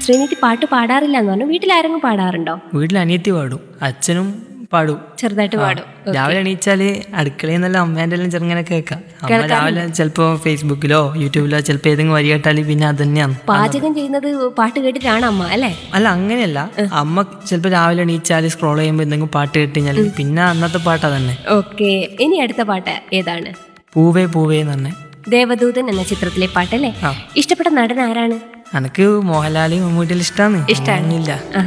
ശ്രീനിധി പാട്ട് പാടാറില്ല എന്ന് പറഞ്ഞു വീട്ടിൽ ആരെങ്കിലും പാടാറുണ്ടോ വീട്ടിൽ അനിയത്തി പാടും അച്ഛനും പാടും ചെറുതായിട്ട് പാടും രാവിലെ എണീച്ചാല് അടുക്കളയിൽ നിന്നെല്ലാം അമ്മേന്റെ എല്ലാം ചെറുങ്ങനെ കേൾക്കാം അമ്മ രാവിലെ ചിലപ്പോ ഫേസ്ബുക്കിലോ യൂട്യൂബിലോ ചിലപ്പോ ഏതെങ്കിലും വരി കേട്ടാല് പിന്നെ അത് തന്നെയാണ് പാചകം ചെയ്യുന്നത് പാട്ട് കേട്ടിട്ടാണ് അമ്മ അല്ലേ അല്ല അങ്ങനെയല്ല അമ്മ ചിലപ്പോ രാവിലെ എണീച്ചാല് സ്ക്രോൾ ചെയ്യുമ്പോൾ എന്തെങ്കിലും പാട്ട് കേട്ടുകഴിഞ്ഞാൽ പിന്നെ അന്നത്തെ പാട്ടാ തന്നെ ഓക്കെ ഇനി അടുത്ത പാട്ട് ഏതാണ് പൂവേ പൂവേ എന്ന് തന്നെ ദേവദൂതൻ എന്ന ചിത്രത്തിലെ പാട്ടല്ലേ ആ. ഇഷ്ടപ്പെട്ട നടൻ ആരാണ് എനക്ക് മോഹൻലാല് മമ്മൂട്ടിയിൽ ഇഷ്ടമാണ് ഇഷ്ടാണ്. ഇല്ല ആഹാ.